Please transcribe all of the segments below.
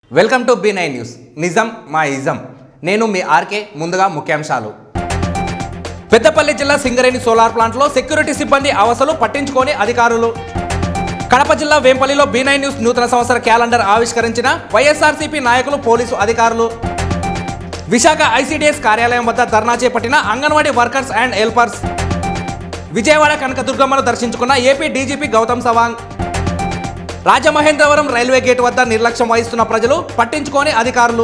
Welcome to B nine news నిజం మా ism నేను మీ ఆర్కే ముందుగా ముఖ్యాంశాలు పెద్దపల్లి జిల్లా సింగరేణి సోలార్ ప్లాంట్లో సెక్యూరిటీ సిబ్బంది అవసలు పట్టించుకోని అధికారులు కడప జిల్లా వేంపల్లిలో బి నైన్ న్యూస్ నూతన సంవత్సర క్యాలెండర్ ఆవిష్కరించిన వైఎస్ఆర్సీపీ నాయకులు పోలీసు అధికారులు విశాఖ ఐసీడీఎస్ కార్యాలయం వద్ద ధర్నా చేపట్టిన Anganwadi workers and helpers Vijayawada కనకదుర్గమ్మను దర్శించుకున్న AP DGP Gautam Sawang Rajamahendravaram railway gate వద్ద నిర్లక్ష్యం వహిస్తున్న ప్రజలు పట్టించుకోని అధికారులు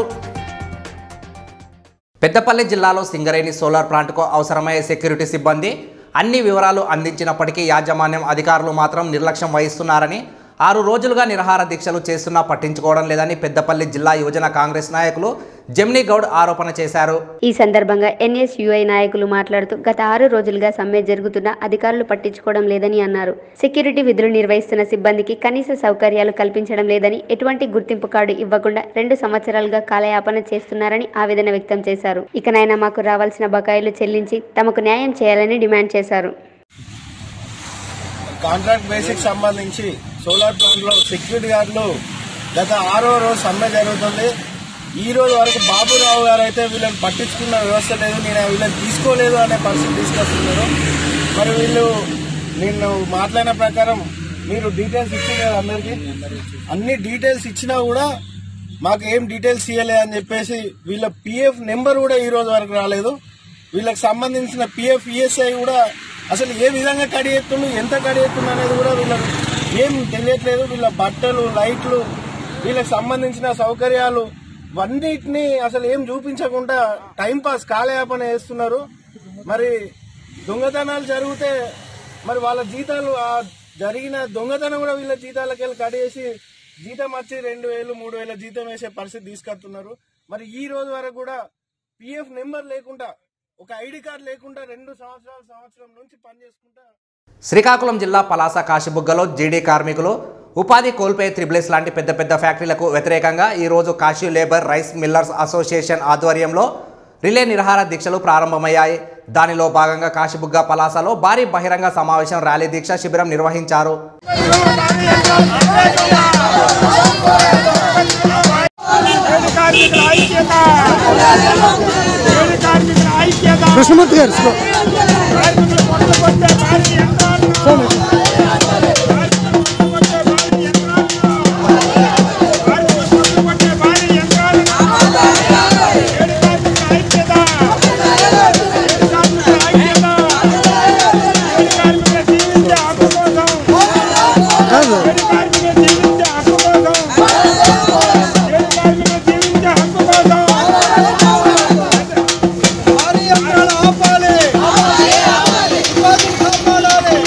పెద్దపల్లి జిల్లాలో సింగరేణి సోలార్ ప్లాంట్కు అవసరమయ్యే సెక్యూరిటీ సిబ్బంది అన్ని వివరాలు అందించినప్పటికీ యాజమాన్యం అధికారులు మాత్రం నిర్లక్ష్యం వహిస్తున్నారని ఆరు రోజులుగా నిరహార దీక్షలు చేస్తున్నా పట్టించుకోవడం లేదని పెద్దపల్లి జిల్లా యువజన కాంగ్రెస్ నాయకులు జమ్నీ గౌడ్ ఆరోపణ చేశారు ఈ సందర్భంగా ఎన్ఎస్యుఐ నాయకులు మాట్లాడుతూ గత ఆరు రోజులుగా సమ్మె జరుగుతున్నా అధికారులు పట్టించుకోవడం లేదని అన్నారు సెక్యూరిటీ విధులు నిర్వహిస్తున్న సిబ్బందికి కనీస సౌకర్యాలు కల్పించడం లేదని ఎటువంటి గుర్తింపు కార్డు ఇవ్వకుండా రెండు సంవత్సరాలుగా కాలయాపన చేస్తున్నారని ఆవేదన వ్యక్తం చేశారు ఇకనైనా మాకు రావాల్సిన బకాయిలు చెల్లించి తమకు న్యాయం చేయాలని డిమాండ్ చేశారు కాంట్రాక్ట్ బేసిక్ సంబంధించి సోలార్ ప్లాంట్ లో సెక్యూరిటీ గార్డులు గత ఆరో రోజు సమ్మె జరుగుతుంది ఈ రోజు వరకు బాబురావు గారు అయితే వీళ్ళని పట్టించుకున్న వ్యవస్థ లేదు నేను వీళ్ళని తీసుకోలేదు అనే పరిస్థితి తీసుకొస్తున్నారు మరి వీళ్ళు నేను మాట్లాడిన ప్రకారం మీరు డీటెయిల్స్ ఇచ్చింది కదా అందరికి అన్ని డీటెయిల్స్ ఇచ్చినా కూడా మాకు ఏం డీటెయిల్స్ ఇవ్వలే అని చెప్పేసి వీళ్ళ పిఎఫ్ నెంబర్ కూడా ఈ రోజు వరకు రాలేదు వీళ్ళకి సంబంధించిన పిఎఫ్ ఈఎస్ఐ కూడా అసలు ఏ విధంగా కడిగెత్తుండు ఎంత కడిగెత్తుండు అనేది కూడా వీళ్ళకి ఏం తెలియట్లేదు వీళ్ళ బట్టలు లైట్లు వీళ్ళకి సంబంధించిన సౌకర్యాలు ఇవన్నిటిని అసలు ఏం చూపించకుండా టైం పాస్ కాలయాపన చేస్తున్నారు మరి దొంగతనాలు జరిగితే మరి వాళ్ళ జీతాలు ఆ జరిగిన దొంగతనం కూడా వీళ్ళ జీతాలకి వెళ్ళి కడిగేసి జీతం వచ్చి రెండు వేలు మూడు వేల జీతం వేసే పరిస్థితి తీసుకొస్తున్నారు మరి ఈ రోజు వరకు కూడా పిఎఫ్ నెంబర్ లేకుండా ఒక ఐడి కార్డు లేకుండా రెండు సంవత్సరాల సంవత్సరం నుంచి పనిచేసుకుంటా శ్రీకాకుళం జిల్లా పలాస కాశీబుగ్గలో జీడీ కార్మికులు ఉపాధి కోల్పోయే త్రిబులెస్ లాంటి పెద్ద పెద్ద ఫ్యాక్టరీలకు వ్యతిరేకంగా ఈరోజు Kashi labour rice millers association ఆధ్వర్యంలో రిలే నిరహార దీక్షలు ప్రారంభమయ్యాయి దానిలో భాగంగా కాశీబుగ్గ పలాసలో భారీ బహిరంగ సమావేశం ర్యాలీ దీక్ష శిబిరం నిర్వహించారు కార్మికుల ఐక్యత పేద కార్మికుల ఐక్యత కృష్ణమూర్తి గారు కార్మికులు కొట్టుకొచ్చే భారీ యంత్రాలను కార్మికులు కొట్టుకొచ్చే భారీ యంత్రాలను కార్మికులు కొట్టుకొచ్చే భారీ యంత్రాలను పేద కార్మికుల ఐక్యత పేద కార్మికుల ఐక్యత పేద కార్మికుల జీవించే హక్కు కోసం కాదు పేద కార్మికుల జీవించే హక్కు కోసం పేద కార్మికుల జీవించే హక్కు కోసం భారీ యంత్రాలు ఆపాలి ఉపాధిని కాపాడాలి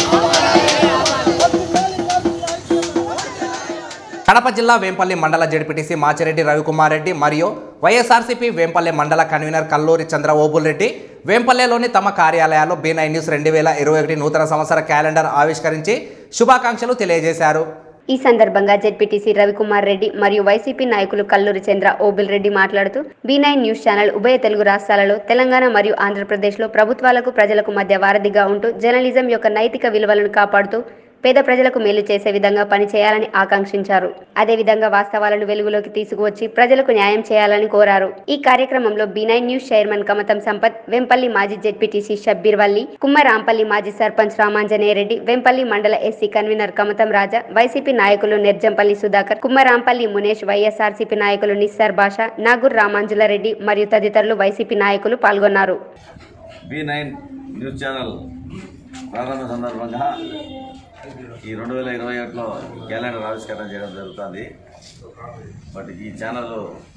కడప జిల్లా వేంపల్లి మండల జడ్పీటీసీ మాచిరెడ్డి రవికుమార్ రెడ్డి మరియు వైఎస్ఆర్సీపీ వేంపల్లి మండల కన్వీనర్ కల్లూరి చంద్ర ఓబుల్ రెడ్డి వేంపల్లెలోని తమ కార్యాలయాల్లో బీ నైన్ న్యూస్ రెండు వేల ఇరవై ఒకటి నూతన సంవత్సర క్యాలెండర్ ఆవిష్కరించి శుభాకాంక్షలు తెలియజేశారు ఈ సందర్భంగా జెడ్పీటీసీ రవికుమార్ రెడ్డి మరియు వైసీపీ నాయకులు కల్లూరి చంద్ర ఓబిల్ రెడ్డి మాట్లాడుతూ బీ నైన్ న్యూస్ ఛానల్ ఉభయ తెలుగు రాష్ట్రాలలో తెలంగాణ మరియు ఆంధ్రప్రదేశ్లో ప్రభుత్వాలకు ప్రజలకు మధ్య వారధిగా ఉంటూ జర్నలిజం యొక్క నైతిక విలువలను కాపాడుతూ పేద ప్రజలకు మేలు చేసే విధంగా పనిచేయాలని ఆకాంక్షించారు అదేవిధంగా వాస్తవాలను వెలుగులోకి తీసుకువచ్చి ప్రజలకు న్యాయం చేయాలని కోరారు ఈ కార్యక్రమంలో B nine news chairman Kamatham Sampath Vempalli మాజీ జెడ్పీటీసీ షబ్బీర్ వల్లి కుమ్మరాంపల్లి మాజీ సర్పంచ్ రామాంజనేయ రెడ్డి వెంపల్లి మండల SC convener Kamatham Raja YCP నాయకులు నిర్జంపల్లి సుధాకర్ కుమ్మరాంపల్లి మునేష్ వైఎస్ఆర్సీపీ నాయకులు నిస్సార్ బాషా నాగూర్ రామాంజులారెడ్డి మరియు తదితరులు వైసీపీ నాయకులు పాల్గొన్నారు బి నైన్ న్యూస్ ఛానల్ ప్రారంభ సందర్భంగా ఈ రెండు వేల ఇరవై ఒకటిలో క్యాలెండర్ ఆవిష్కరణ చేయడం జరుగుతుంది బట్ ఈ channel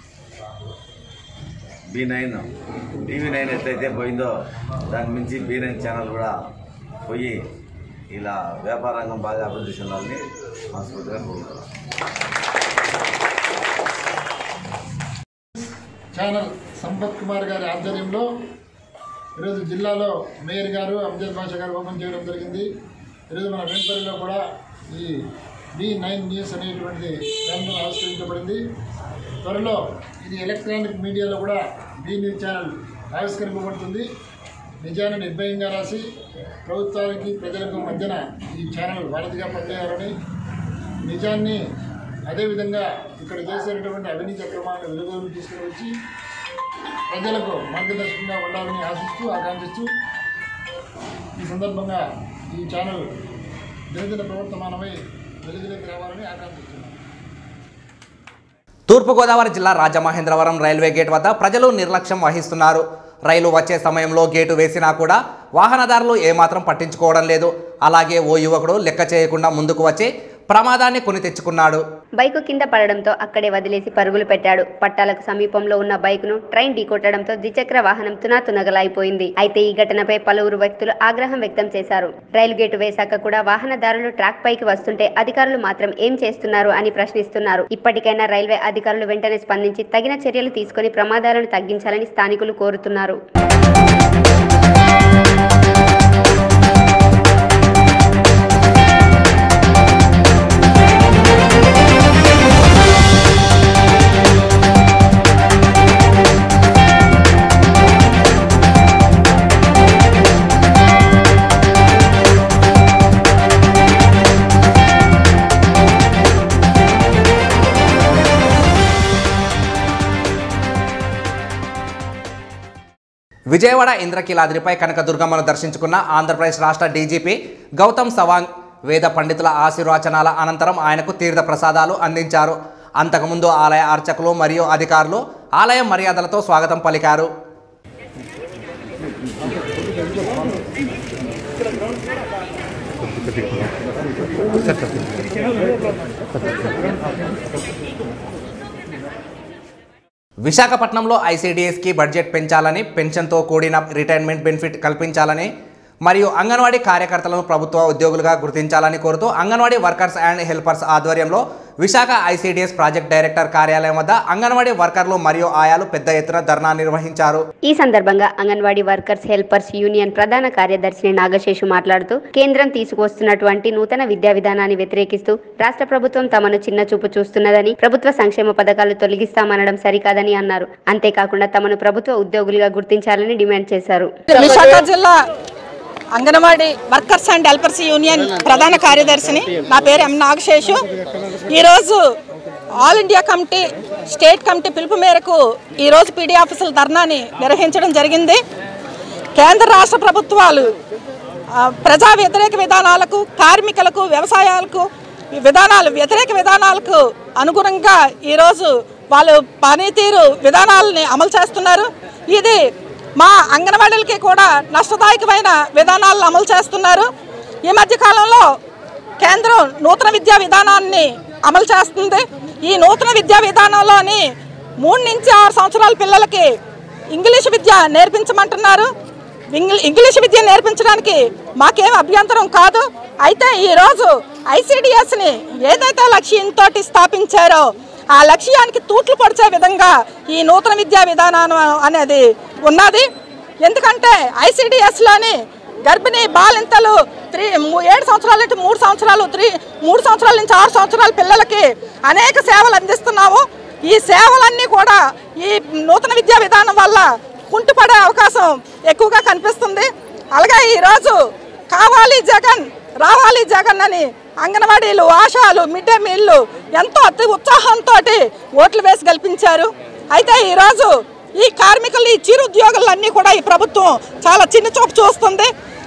B nine TV nine ఎట్లయితే పోయిందో దాని మించి బి నైన్ ఛానల్ కూడా పోయి ఇలా వ్యాపార రంగం బాగా అభివృద్ధి చెందాలని మనస్ఫూర్తిగా కోరుకుంటున్నాను ఛానల్ సంపత్ కుమార్ గారి ఆధ్వర్యంలో ఈరోజు జిల్లాలో మేయర్ గారు అబ్జల్ బాషా గారు ఓపెన్ చేయడం జరిగింది ఈరోజు మన వెంపల్లిలో కూడా ఈ బి నైన్ న్యూస్ అనేటువంటిది ఛానల్ ఆవిష్కరించబడింది త్వరలో ఇది ఎలక్ట్రానిక్ మీడియాలో కూడా బి న్యూస్ ఛానల్ ఆవిష్కరింపబడుతుంది నిజాన్ని నిర్భయంగా రాసి ప్రభుత్వానికి ప్రజలకు మధ్యన ఈ ఛానల్ వారధిగా పనిచేయాలని నిజాన్ని అదేవిధంగా ఇక్కడ చేసేటటువంటి అవినీతి అక్రమాలను వెలుగులోకి తీసుకుని వచ్చి ప్రజలకు మార్గదర్శకంగా ఉండాలని ఆశిస్తూ ఆకాంక్షిస్తూ ఈ సందర్భంగా ఈ ఛానల్ దినదిన ప్రవర్తమానమై వెలుగులోకి రావాలని ఆకాంక్షిస్తున్నాను తూర్పుగోదావరి జిల్లా రాజమహేంద్రవరం రైల్వే గేట్ వద్ద ప్రజలు నిర్లక్ష్యం వహిస్తున్నారు రైలు వచ్చే సమయంలో గేటు వేసినా కూడా వాహనదారులు ఏమాత్రం పట్టించుకోవడం లేదు అలాగే ఓ యువకుడు లెక్క చేయకుండా ముందుకు వచ్చి ప్రమాదాన్ని కొని తెచ్చుకున్నాడు బైకు కింద పడడంతో అక్కడే వదిలేసి పరుగులు పెట్టాడు పట్టాలకు సమీపంలో ఉన్న బైకును ట్రైన్ ఢీకొట్టడంతో ద్విచక్ర వాహనం తునాతునగలైపోయింది అయితే ఈ ఘటనపై పలువురు వ్యక్తులు ఆగ్రహం వ్యక్తం చేశారు రైలు గేటు వేశాక కూడా వాహనదారులు ట్రాక్ పైకి వస్తుంటే అధికారులు మాత్రం ఏం చేస్తున్నారు అని ప్రశ్నిస్తున్నారు ఇప్పటికైనా రైల్వే అధికారులు వెంటనే స్పందించి తగిన చర్యలు తీసుకొని ప్రమాదాలను తగ్గించాలని స్థానికులు కోరుతున్నారు విజయవాడ ఇంద్రకీలాద్రిపై కనకదుర్గమ్మను దర్శించుకున్న ఆంధ్రప్రదేశ్ రాష్ట్ర డీజీపీ గౌతమ్ సవాంగ్ వేద పండితుల ఆశీర్వచనాల అనంతరం ఆయనకు తీర్థ ప్రసాదాలు అందించారు అంతకుముందు ఆలయ అర్చకులు మరియు అధికారులు ఆలయ మర్యాదలతో స్వాగతం పలికారు విశాఖపట్నంలో ఐసీడీఎస్కి బడ్జెట్ పెంచాలని పెన్షన్తో కూడిన రిటైర్మెంట్ బెనిఫిట్ కల్పించాలని మరియు అంగన్వాడీ కార్యకర్తలను ప్రభుత్వ ఉద్యోగులుగా గుర్తించాలని కోరుతూ అంగన్వాడీ వర్కర్స్ అండ్ హెల్పర్స్ ఆధ్వర్యంలో విశాఖ ఐసీడీఎస్ ప్రాజెక్ట్ డైరెక్టర్ కార్యాలయం వద్ద అంగన్వాడీ వర్కర్లు మరియు ఆయాలు పెద్ద ఎత్తున ధర్నా నిర్వహించారు ఈ సందర్భంగా అంగన్వాడీ వర్కర్స్ హెల్పర్స్ యూనియన్ ప్రధాన కార్యదర్శి నాగశేషు మాట్లాడుతూ కేంద్రం తీసుకువస్తున్నటువంటి నూతన విద్యా విధానాన్ని వ్యతిరేకిస్తూ రాష్ట్ర ప్రభుత్వం తమను చిన్న చూపు చూస్తున్నదని ప్రభుత్వ సంక్షేమ పథకాలు తొలగిస్తామనడం సరికాదని అన్నారు అంతేకాకుండా తమను ప్రభుత్వ ఉద్యోగులుగా గుర్తించాలని డిమాండ్ చేశారు విశాఖ జిల్లా Anganwadi workers and helpers union ప్రధాన కార్యదర్శిని నా పేరు ఎం నాగశేషు ఈరోజు all India committee state committee పిలుపు మేరకు ఈరోజు పీడీ ఆఫీసుల ధర్నాని నిర్వహించడం జరిగింది కేంద్ర రాష్ట్ర ప్రభుత్వాలు ఆ, ప్రజా వ్యతిరేక విధానాలకు కార్మికులకు వ్యవసాయాలకు ఈ విధానాలు వ్యతిరేక విధానాలకు అనుగుణంగా ఈరోజు వాళ్ళు పనితీరు విధానాలని అమలు చేస్తున్నారు ఇది మా అంగన్వాడీలకి కూడా నష్టదాయకమైన విధానాలను అమలు చేస్తున్నారు ఈ మధ్య కాలంలో కేంద్రం నూతన విద్యా విధానాన్ని అమలు చేస్తుంది ఈ నూతన విద్యా విధానంలోని మూడు నుంచి ఆరు సంవత్సరాల పిల్లలకి ఇంగ్లీష్ విద్య నేర్పించమంటున్నారు ఇంగ్లీ- ఇంగ్లీష్ విద్య నేర్పించడానికి మాకేం అభ్యంతరం కాదు అయితే ఈరోజు ఐసిడిఎస్ని ఏదైతే లక్ష్యంతో స్థాపించారో ఆ లక్ష్యానికి తూట్లు పొడిచే విధంగా ఈ నూతన విద్యా విధానం అనేది ఉన్నది ఎందుకంటే ఐసిడిఎస్లోని గర్భిణీ బాలింతలు త్రీ మూ- ఏడు సంవత్సరాల నుంచి మూడు సంవత్సరాలు త్రీ మూడు సంవత్సరాల నుంచి ఆరు సంవత్సరాల పిల్లలకి అనేక సేవలు అందిస్తున్నాము ఈ సేవలన్నీ కూడా ఈ నూతన విద్యా విధానం వల్ల కుంటుపడే అవకాశం ఎక్కువగా కనిపిస్తుంది అలాగే ఈరోజు కావాలి జగన్ రావాలి జగన్ అని అంగన్వాడీలు ఆశాలు మిడ్ డే మీల్లు ఎంతో అతి ఉత్సాహంతో ఓట్లు వేసి గెలిపించారు అయితే ఈరోజు ఈ కార్మికులు ఈ చిరుద్యోగులన్నీ కూడా ఈ ప్రభుత్వం చాలా చిన్న చూపు చూస్తుంది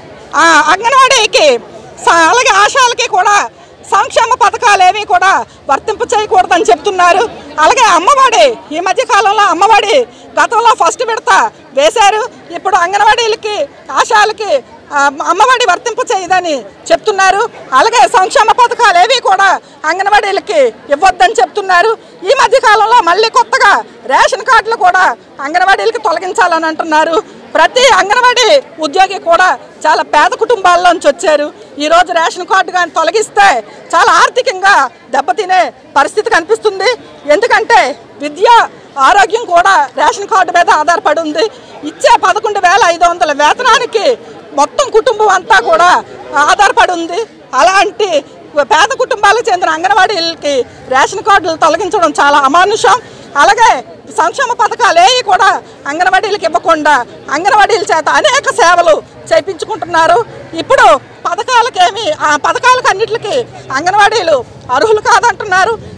ఆ అంగన్వాడీకి స- అలాగే ఆశాలకి కూడా సంక్షేమ పథకాలు ఏవి కూడా వర్తింపు చేయకూడదని చెప్తున్నారు అలాగే అమ్మఒడి ఈ మధ్య కాలంలో అమ్మఒడి గతంలో ఫస్ట్ విడత వేశారు ఇప్పుడు అంగన్వాడీలకి ఆశాలకి ఆ, అమ్మఒడి వర్తింపు చేయదని చెప్తున్నారు అలాగే సంక్షేమ పథకాలు ఏవి కూడా అంగన్వాడీలకి ఇవ్వద్దని చెప్తున్నారు ఈ మధ్య కాలంలో మళ్ళీ కొత్తగా రేషన్ కార్డులు కూడా అంగన్వాడీలకి తొలగించాలని అంటున్నారు ప్రతి అంగన్వాడీ ఉద్యోగి కూడా చాలా పేద కుటుంబాల్లోంచి వచ్చారు ఈరోజు రేషన్ కార్డు కానీ తొలగిస్తే చాలా ఆర్థికంగా దెబ్బతినే పరిస్థితి కనిపిస్తుంది ఎందుకంటే విద్య ఆరోగ్యం కూడా రేషన్ కార్డు మీద ఆధారపడి ఉంది ఇచ్చే పదకొండు వేల ఐదు వందల వేతనానికి మొత్తం కుటుంబం అంతా కూడా ఆధారపడి ఉంది అలాంటి పేద కుటుంబాలకు చెందిన అంగన్వాడీలకి రేషన్ కార్డులు తొలగించడం చాలా అమానుషం అలాగే సంక్షేమ పథకాలు ఏవి కూడా అంగన్వాడీలకు ఇవ్వకుండా అంగన్వాడీల చేత అనేక సేవలు చేయించుకుంటున్నారు ఇప్పుడు పథకాలకేమి ఆ పథకాలకు అన్నిటికి అంగన్వాడీలు అర్హులు కాదంటున్నారు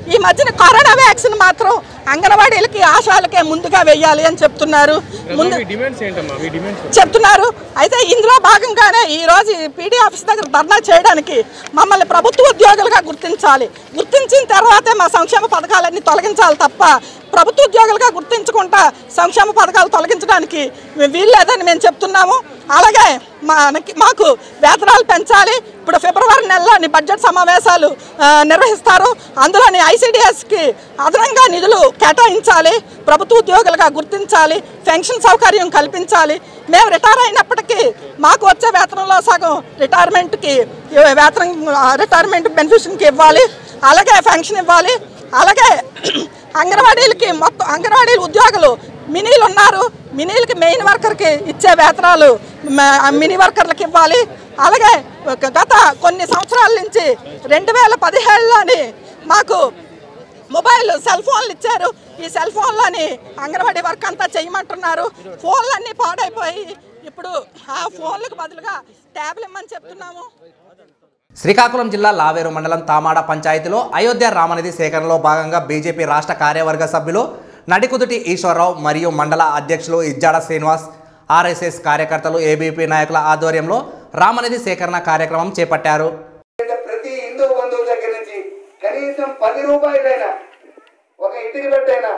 ఈ మధ్యన కరోనా వ్యాక్సిన్ మాత్రం అంగన్వాడీలకి ఆశాలకే ముందుగా వెయ్యాలి అని చెప్తున్నారు ముందు డిమాండ్స్ ఏంటమ్మా మీ డిమాండ్స్ చెప్తున్నారు అయితే ఇందులో భాగంగానే ఈ రోజు పీడీ ఆఫీస్ దగ్గర ధర్నా చేయడానికి మమ్మల్ని ప్రభుత్వ ఉద్యోగులుగా గుర్తించాలి గుర్తించిన తర్వాతే మా సంక్షేమ పథకాలన్నీ తొలగించాలి తప్ప ప్రభుత్వ ఉద్యోగులుగా గుర్తించకుండా సంక్షేమ పథకాలు తొలగించడానికి వీల్లేదని మేము చెప్తున్నాము అలాగే మనకి మాకు వేతనాలు పెంచాలి ఇప్పుడు ఫిబ్రవరి నెలలోని బడ్జెట్ సమావేశాలు ఆ, నిర్వహిస్తారు అందులోని ఐసిడిఎస్కి అదనంగా నిధులు కేటాయించాలి ప్రభుత్వ ఉద్యోగులుగా గుర్తించాలి పెన్షన్ సౌకర్యం కల్పించాలి మేము రిటైర్ అయినప్పటికీ మాకు వచ్చే వేతనంలో సగం రిటైర్మెంట్కి వేతనం రిటైర్మెంట్ బెనిఫిషన్కి ఇవ్వాలి అలాగే పెన్షన్ ఇవ్వాలి అలాగే అంగన్వాడీలకి మొత్తం అంగన్వాడీలు ఉద్యోగులు మినీలు ఉన్నారు మినీలకి మెయిన్ వర్కర్కి ఇచ్చే వేతనాలు మ- మినీ వర్కర్లకు ఇవ్వాలి అలాగే ఒక గత కొన్ని సంవత్సరాల నుంచి రెండు వేల పదిహేడులోని మాకు మొబైల్ సెల్ ఫోన్లు ఇచ్చారు ఈ సెల్ ఫోన్లోని అంగన్వాడీ వర్క్ అంతా చేయమంటున్నారు ఫోన్లన్నీ పాడైపోయి ఇప్పుడు ఆ ఫోన్లకు బదులుగా ట్యాబ్లు ఇమ్మని చెప్తున్నాము శ్రీకాకుళం జిల్లా లావేరు మండలం తామాడ పంచాయతీలో అయోధ్య రామనిధి సేకరణలో భాగంగా బీజేపీ రాష్ట్ర కార్యవర్గ సభ్యులు నడికుదుటి ఈశ్వరరావు మరియు మండల అధ్యక్షులు ఇజ్జాడ శ్రీనివాస్ ఆర్ఎస్ఎస్ కార్యకర్తలు ఏబీపీ నాయకుల ఆధ్వర్యంలో రామనిధి సేకరణ కార్యక్రమం చేపట్టారు ప్రతి హిందూ బంధువుల దగ్గర నుంచి కనీసం పది రూపాయలైనా ఒక ఇంటికి పెట్టైనా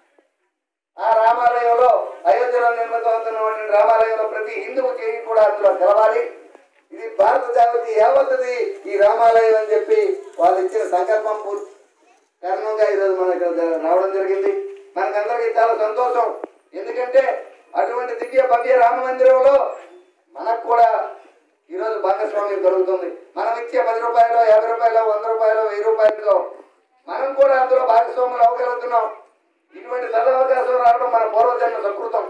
ఆ రామాలయంలో అయోధ్యలో నిర్మితమవుతున్నటువంటి రామాలయంలో ప్రతి హిందువు చేయి కూడా అందులో కలవాలి ఇది భారత జాగృతి యావత్తది ఈ రామాలయం అని చెప్పి వాళ్ళు ఇచ్చిన సంకల్పం పూర్తి కారణంగా ఈరోజు మన ఇక్కడ రావడం జరిగింది మనకందరికీ చాలా సంతోషం ఎందుకంటే అటువంటి దివ్య భవ్య రామ మందిరంలో మనకు కూడా ఈరోజు భాగస్వామ్యం దొరుకుతుంది మనం ఇచ్చే పది రూపాయలు యాభై రూపాయలు వంద రూపాయలు వెయ్యి రూపాయలు మనం కూడా అందులో భాగస్వాములు అవ్వగలుగుతున్నాం ఇటువంటి సదవకాశం రావడం మన పూర్వజన్మ సంస్కృతం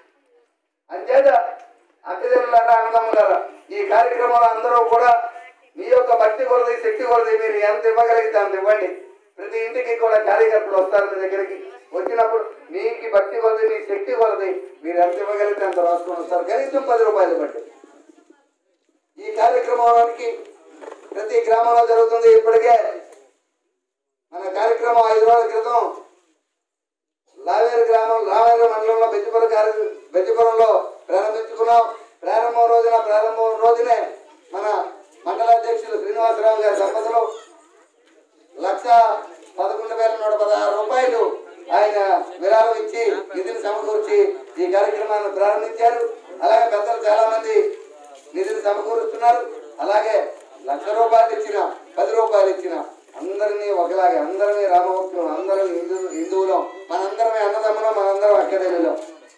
అంచేత అక్కజనులారా అన్నదమ్ములారా ఈ కార్యక్రమంలో అందరూ కూడా మీ యొక్క భక్తి కొలది శక్తి కొలది మీరు ఎంత ఇవ్వగలిగితే అంత ఇవ్వండి ప్రతి ఇంటికి కూడా కార్యకర్తలు వస్తారు మీ దగ్గరికి వచ్చినప్పుడు మీకు భక్తి కొలది మీ శక్తి కొలది మీరు ఎంత ఇవ్వగలిగితే అంత రాసుకొని వస్తారు కనీసం పది రూపాయలు బట్టి ఈ కార్యక్రమానికి ప్రతి గ్రామంలో జరుగుతుంది ఇప్పటికే మన కార్యక్రమం ఐదు రోజుల క్రితం లావేరు గ్రామం లావేరు మండలంలో బెజ్జిపురం కార్య బెజ్జిపురంలో ప్రారంభించుకున్నాం ప్రారంభం రోజున ప్రారంభం రోజునే మన మండల అధ్యక్షులు శ్రీనివాసరావు గారి దంపతులు లక్ష పదకొండు వేల నూట పదహారు రూపాయలు ఆయన విరాళం ఇచ్చి నిధిని సమకూర్చి ఈ కార్యక్రమాన్ని ప్రారంభించారు అలాగే పెద్దలు చాలా మంది నిధిని సమకూరుస్తున్నారు అలాగే లక్ష రూపాయలు ఇచ్చిన పది రూపాయలు ఇచ్చిన అందరినీ ఒకలాగే అందరినీ రామభక్తులు అందరం హిందూ హిందువులం మనందరమే అన్నదమ్ములం మనందరం అక్కడేలో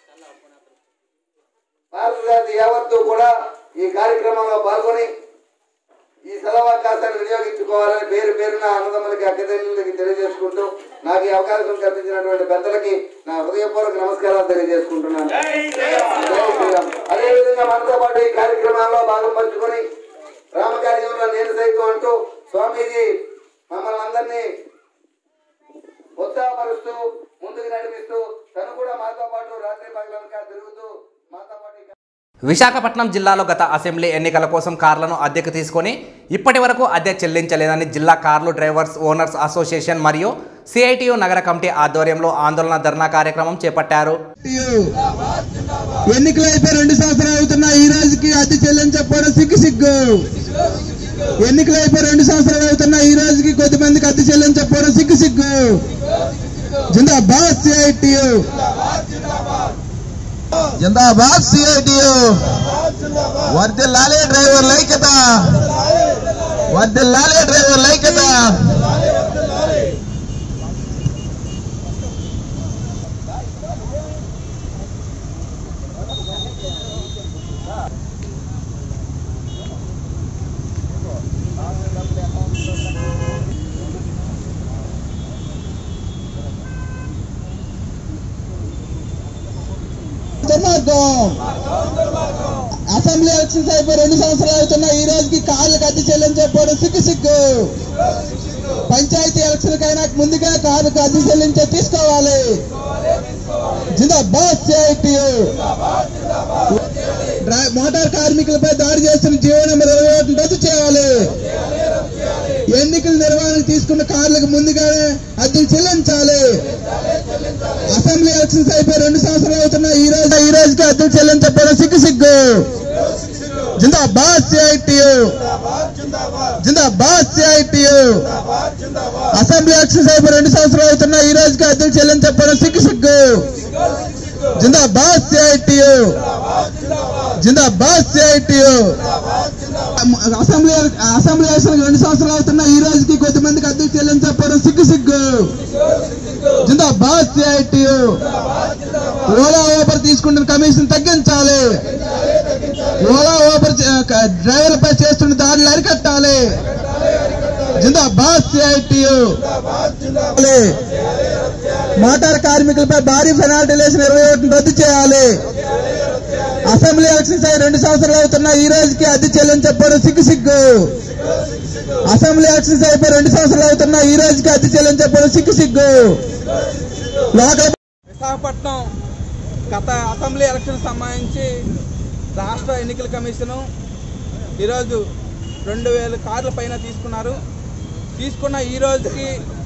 భారతదేశ యావత్తు కూడా ఈ కార్యక్రమంలో పాల్గొని ఈ సెలవకాశాన్ని వినియోగించుకోవాలని పేరు పేరున అన్నదమ్ములకి అక్కదల్లులకి తెలియజేసుకుంటూ నాకు ఈ అవకాశం కల్పించినటువంటి పెద్దలకి నా హృదయపూర్వక నమస్కారాలు తెలియజేసుకుంటున్నాను జై శ్రీరామ్. అదేవిధంగా మనతో పాటు ఈ కార్యక్రమాల్లో భాగం పంచుకొని రామకార్యంలో నేను సైతం అంటూ స్వామీజీ మమ్మల్ని అందరినీ ఉత్సాహపరుస్తూ ముందుకు నడిపిస్తూ తను కూడా మాతో పాటు రాత్రి పగలనక తిరుగుతూ మాతో పాటు ఈ విశాఖపట్నం జిల్లాలో గత అసెంబ్లీ ఎన్నికల కోసం కార్లను అద్దెకు తీసుకొని ఇప్పటి వరకు అద్దె చెల్లించలేదని జిల్లా కార్లు డ్రైవర్స్ ఓనర్స్ అసోసియేషన్ మరియు సిఐటియు నగర కమిటీ ఆధ్వర్యంలో ఆందోళన ధర్నా కార్యక్రమం చేపట్టారు ఎన్నికలు అయిపోయి రెండు సంవత్సరాలు అవుతున్నా ఈ రోజుకి అద్దె చెల్లించకపోవడం సిగ్గు సిగ్గు ఎన్నికలు అయిపోయి రెండు సంవత్సరాలు అవుతున్నా ఈ రోజుకి కొద్ది మందికి అద్దె చెల్లించకపోవడం సిగ్గు సిగ్గు జిందాబాద్ సిఐటియు జిందాబాద్ సిఐటియు వర్దిల్లాలే డ్రైవర్ లైక్యత వర్దిల్లాలే డ్రైవర్ లైక్యత దుర్మార్గం అసెంబ్లీ ఎలక్షన్స్ అయిపోయి రెండు సంవత్సరాలు అవుతున్నా ఈ రోజుకి కార్లకు అద్దె చెల్లించకపోవడం సిగ్గు సిగ్గు పంచాయతీ ఎలక్షన్ కైనా ముందుగా కార్లకు అద్దె చెల్లించే తీసుకోవాలి జిందాబాద్ సిఐటియు మోటార్ కార్మికులపై దాడి చేస్తున్న జీవో నెంబర్ ఇరవై ఒకటి రద్దు చేయాలి ఎన్నికల నిర్వహణకు తీసుకున్న కార్లకు ముందుగానే అద్దెలు చెల్లించాలి అసెంబ్లీ ఎలక్షన్స్ అయిపోయి రెండు సంవత్సరాలు అవుతున్నా ఈ రోజు ఈ రోజుకి అద్దెలు చెల్లించకపోవడం సిగ్గు సిగ్గు జిందాబాద్ సిఐటియు జిందాబాద్ సిఐటియు అసెంబ్లీ ఎలక్షన్స్ అయిపోయి రెండు సంవత్సరాలు అవుతున్నా ఈ రోజుకి అద్దెలు చెల్లించకపోవడం సిగ్గు సిగ్గు జిందాబాద్ సిఐటియు జిందాబాద్ సిఐటియు అసెంబ్లీ అసెంబ్లీ ఎలక్షన్ రెండు సంవత్సరాలు అవుతున్నా ఈ రోజుకి కొద్దిమందికి అద్దెలు చెల్లించకపోవడం సిగ్గు సిగ్గు జిందాబాద్ సిఐటియు ఓలా ఓబర్ తీసుకుంటున్న కమిషన్ తగ్గించాలి ఓలా ఓబర్ డ్రైవర్లపై చేస్తున్న దాడులు అరికట్టాలి జిందాబాద్ సిఐటియు మోటార్ కార్మికులపై భారీ పెనాల్టీలు వేసిన ఇరవై ఒకటిని రద్దు చేయాలి అసెంబ్లీ ఎలక్షన్స్ అయి రెండు సంవత్సరాలు అవుతున్నా ఈ రోజుకి అద్దె చెల్లించకపోవడం సిగ్గు సిగ్గు అసెంబ్లీ ఎలక్షన్స్ అయిపోయి రెండు సంవత్సరాలు అవుతున్నా ఈ రోజుకి అద్దె చెల్లించకపోవడం సిగ్గు సిగ్గు లోకల్ విశాఖపట్నం గత అసెంబ్లీ ఎలక్షన్ సంబంధించి రాష్ట్ర ఎన్నికల కమిషను ఈరోజు రెండు వేల కార్ల పైన తీసుకున్నారు తీసుకున్న ఈ రోజుకి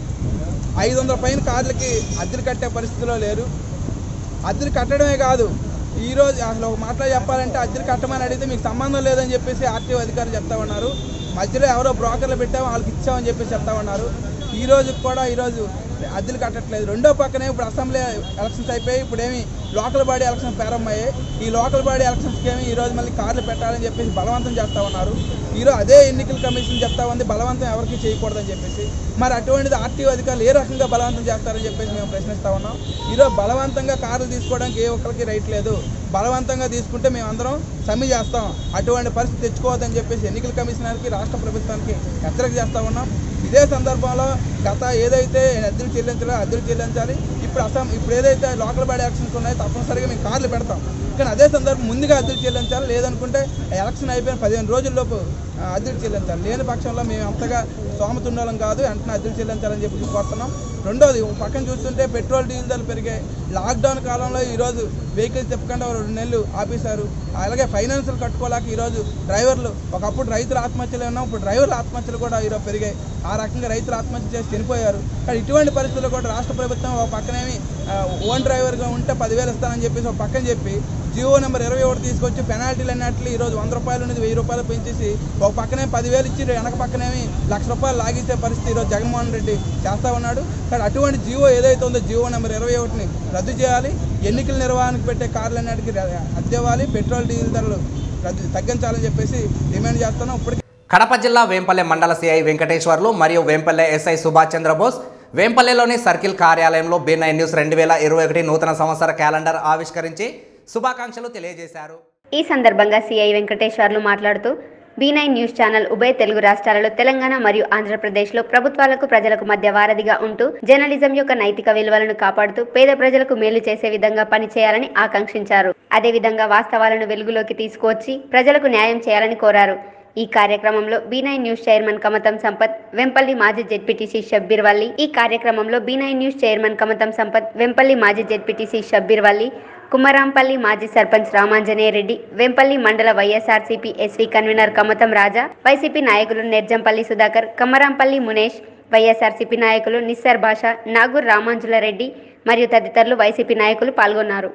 ఐదు వందల పైన కార్లకి అద్దెలు కట్టే పరిస్థితిలో లేరు అద్దెలు కట్టడమే కాదు ఈ రోజు అసలు ఒక మాటలో చెప్పాలంటే అద్దెలు కట్టమని అడిగితే మీకు సంబంధం లేదని చెప్పేసి ఆర్టీఓ అధికారులు చెప్తా ఉన్నారు మధ్యలో ఎవరో బ్రోకర్లు పెట్టాము వాళ్ళకి ఇచ్చామని చెప్పేసి చెప్తా ఉన్నారు ఈ రోజు కూడా ఈరోజు అద్దెలు కట్టట్లేదు రెండో పక్కనే ఇప్పుడు అసెంబ్లీ ఎలక్షన్స్ అయిపోయి ఇప్పుడు ఏమి లోకల్ బాడీ ఎలక్షన్స్ ప్రారంభమయ్యాయి ఈ లోకల్ బాడీ ఎలక్షన్స్కి ఏమి ఈ రోజు మళ్ళీ కార్లు పెట్టాలని చెప్పేసి బలవంతం చేస్తా ఉన్నారు ఈరోజు అదే ఎన్నికల కమిషన్ చెప్తా ఉంది బలవంతం ఎవరికి చేయకూడదని చెప్పేసి మరి అటువంటిది ఆర్టీఓ అధికారులు ఏ రకంగా బలవంతం చేస్తారని చెప్పేసి మేము ప్రశ్నిస్తా ఉన్నాం ఈరోజు బలవంతంగా కార్లు తీసుకోవడానికి ఏ ఒక్కరికి రైట్ లేదు బలవంతంగా తీసుకుంటే మేము అందరం సమ్మె చేస్తాం అటువంటి పరిస్థితి తెచ్చుకోవద్దని చెప్పేసి ఎన్నికల కమిషనర్కి రాష్ట్ర ప్రభుత్వానికి హెచ్చరిక చేస్తా ఉన్నాం ఇదే సందర్భంలో గత ఏదైతే అద్దెలు చెల్లించాలో అద్దెలు చెల్లించాలి ఇప్పుడు అసం ఇప్పుడు ఏదైతే లోకల్ బాడీ ఎలక్షన్స్ ఉన్నాయో తప్పనిసరిగా మేము కార్లు పెడతాం కానీ అదే సందర్భం ముందుగా అద్దెలు చెల్లించాలి లేదనుకుంటే ఎలక్షన్ అయిపోయిన పదిహేను రోజుల్లోపు ఆ, అద్దెలు చెల్లించాలి లేని పక్షంలో మేము అంతగా సోమతుండలం కాదు వెంటనే అద్దెలు చెల్లించాలని చెప్పి కోరుతున్నాం రెండోది ఒక పక్కన చూస్తుంటే పెట్రోల్ డీజిల్ ధరలు పెరిగాయి లాక్డౌన్ కాలంలో ఈరోజు వెహికల్స్ తిప్పకుండా ఒక రెండు నెలలు ఆపేశారు అలాగే ఫైనాన్షియల్ కట్టుకోలేక ఈరోజు డ్రైవర్లు ఒకప్పుడు రైతుల ఆత్మహత్యలు ఉన్నాం ఇప్పుడు డ్రైవర్ల ఆత్మహత్యలు కూడా ఈరోజు పెరిగాయి ఆ రకంగా రైతులు ఆత్మహత్య చేసి చనిపోయారు కానీ ఇటువంటి పరిస్థితుల్లో కూడా రాష్ట్ర ప్రభుత్వం ఒక పక్కనేమి ఆ, ఓన్ డ్రైవర్గా ఉంటే పదివేలు ఇస్తానని చెప్పేసి ఒక పక్కన చెప్పి జియో నెంబర్ ఇరవై ఒకటి తీసుకొచ్చి పెనాల్టీలు అన్నట్లు ఈరోజు వంద రూపాయలు అనేది వెయ్యి రూపాయలు పెంచేసి ఒక పక్కనే పదివేలు ఇచ్చి వెనక పక్కనేమి లక్ష రూపాయలు లాగించే పరిస్థితి ఈరోజు జగన్మోహన్ రెడ్డి చేస్తా ఉన్నాడు కానీ అటువంటి జియో ఏదైతే ఉందో జియో నెంబర్ ఇరవై ఒకటిని రద్దు చేయాలి ఎన్నికల నిర్వహణకు పెట్టే కార్లు అన్నిటికీ అద్దె ఇవ్వాలి పెట్రోల్ డీజిల్ ధరలు రద్దు తగ్గించాలని చెప్పేసి డిమాండ్ చేస్తున్నాం ఇప్పటికీ కడప జిల్లా వేంపల్లె మండల సిఐ వెంకటేశ్వర్లు మరియు వేంపల్లె ఎస్ఐ సుభాష్ చంద్రబోస్ వేంపల్లెలోని సర్కిల్ కార్యాలయంలో బి నైన్ న్యూస్ రెండు వేల ఇరవై ఒకటి నూతన సంవత్సర క్యాలెండర్ ఆవిష్కరించి శుభాకాంక్షలు తెలియజేశారు ఈ సందర్భంగా సిఐ వెంకటేశ్వర్లు మాట్లాడుతూ బీ నైన్ న్యూస్ ఛానల్ ఉభయ తెలుగు రాష్ట్రాలలో తెలంగాణ మరియు ఆంధ్రప్రదేశ్లో ప్రభుత్వాలకు ప్రజలకు మధ్య వారధిగా ఉంటూ జర్నలిజం యొక్క నైతిక విలువలను కాపాడుతూ పేద ప్రజలకు మేలు చేసే విధంగా పనిచేయాలని ఆకాంక్షించారు అదేవిధంగా వాస్తవాలను వెలుగులోకి తీసుకువచ్చి ప్రజలకు న్యాయం చేయాలని కోరారు ఈ కార్యక్రమంలో B nine news chairman Kamatham Sampath Vempalli మాజీ జెడ్పీటీసీ షబ్బీర్ వల్లి ఈ కార్యక్రమంలో B nine news chairman Kamatham Sampath Vempalli మాజీ జెడ్పీటీసీ షబ్బీర్ వల్లి కుమరాంపల్లి మాజీ సర్పంచ్ రామాంజనేయ రెడ్డి వెంపల్లి మండల YSRCP SV convener Kamatham Raja YCP నాయకులు నెర్జంపల్లి సుధాకర్ కమరాంపల్లి మునేష్ వైఎస్ఆర్సీపీ నాయకులు నిస్సర్ భాష నాగూర్ రామాంజుల రెడ్డి మరియు తదితరులు వైసీపీ నాయకులు పాల్గొన్నారు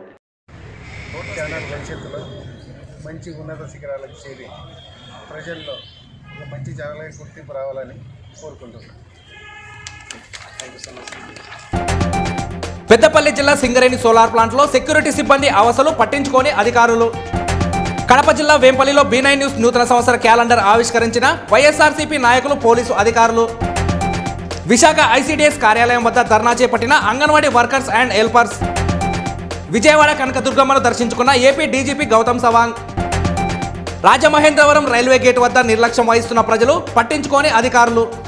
ఛానల్ భవిష్యత్తులో మంచి ఉన్నత శిఖరాలకు చేరి ప్రజల్లో ఒక మంచి ఛానల్గా గుర్తింపు రావాలని కోరుకుంటున్నాను thank you so much Peddapalli జిల్లా సింగరేణి సోలార్ ప్లాంట్లో సెక్యూరిటీ సిబ్బంది అవసలు పట్టించుకోని అధికారులు కడప జిల్లా వేంపల్లిలో బీ నైన్ న్యూస్ నూతన సంవత్సర క్యాలెండర్ ఆవిష్కరించిన వైఎస్ఆర్సీపీ నాయకులు పోలీసు అధికారులు విశాఖ ఐసీడీఎస్ కార్యాలయం వద్ద ధర్నా చేపట్టిన Anganwadi workers and helpers Vijayawada కనకదుర్గమ్మను దర్శించుకున్న AP DGP Gautam Sawang Rajamahendravaram railway gate వద్ద నిర్లక్ష్యం వహిస్తున్న ప్రజలు పట్టించుకోని అధికారులు